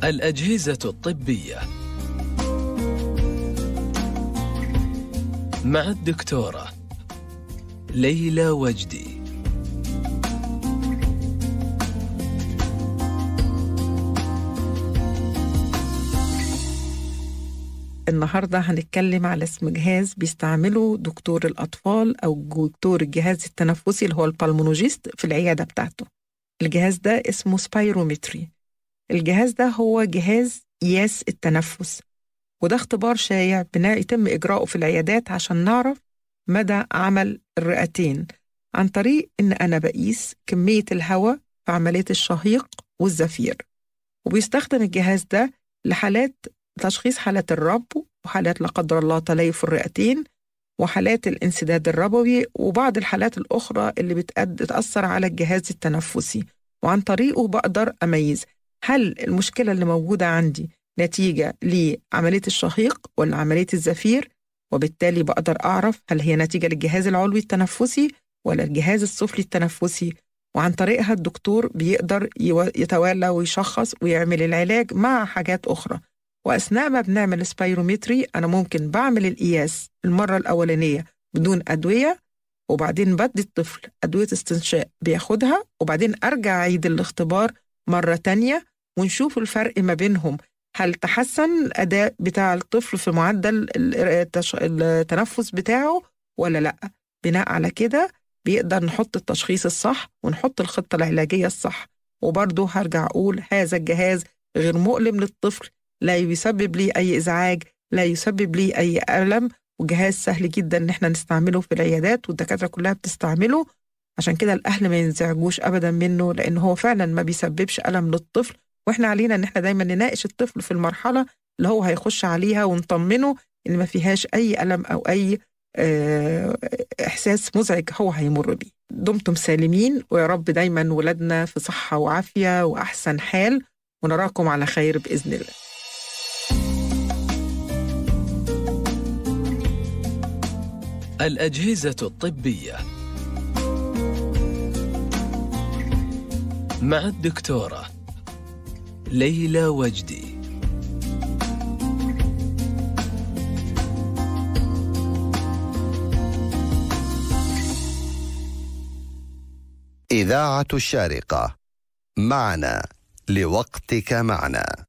الأجهزة الطبية مع الدكتورة ليلى وجدي النهاردة هنتكلم على اسم جهاز بيستعمله دكتور الأطفال أو دكتور الجهاز التنفسي اللي هو البالمونوجيست في العيادة بتاعته الجهاز ده اسمه سبايرومتري الجهاز ده هو جهاز قياس التنفس وده اختبار شائع بنا يتم إجراؤه في العيادات عشان نعرف مدى عمل الرئتين عن طريق إن أنا بقيس كمية الهواء في عملية الشهيق والزفير وبيستخدم الجهاز ده لحالات تشخيص حالات الربو وحالات لا قدر الله تليف الرئتين وحالات الانسداد الربوي وبعض الحالات الأخرى اللي بتأثر على الجهاز التنفسي وعن طريقه بقدر أميز هل المشكلة اللي موجودة عندي نتيجة لعملية الشهيق ولا عملية الزفير وبالتالي بقدر أعرف هل هي نتيجة للجهاز العلوي التنفسي ولا الجهاز السفلي التنفسي وعن طريقها الدكتور بيقدر يتولى ويشخص ويعمل العلاج مع حاجات أخرى وأثناء ما بنعمل سبايرومتري أنا ممكن بعمل القياس المرة الأولانية بدون أدوية وبعدين بدي الطفل أدوية استنشاق بياخدها وبعدين أرجع أعيد الاختبار مرة تانية ونشوف الفرق ما بينهم هل تحسن الأداء بتاع الطفل في معدل التنفس بتاعه ولا لأ بناء على كده بيقدر نحط التشخيص الصح ونحط الخطة العلاجية الصح وبرضه هرجع أقول هذا الجهاز غير مؤلم للطفل لا يسبب لي أي إزعاج لا يسبب لي أي ألم وجهاز سهل جدا إن احنا نستعمله في العيادات والدكاترة كلها بتستعمله عشان كده الأهل ما ينزعجوش أبدا منه لأن هو فعلا ما بيسببش ألم للطفل واحنا علينا إن احنا دايما نناقش الطفل في المرحلة اللي هو هيخش عليها ونطمنه إن ما فيهاش أي ألم أو أي إحساس مزعج هو هيمر بيه دمتم سالمين ويا رب دايما ولادنا في صحة وعافية وأحسن حال ونراكم على خير بإذن الله الأجهزة الطبية مع الدكتورة ليلى وجدي إذاعة الشارقة معنا لوقتك معنا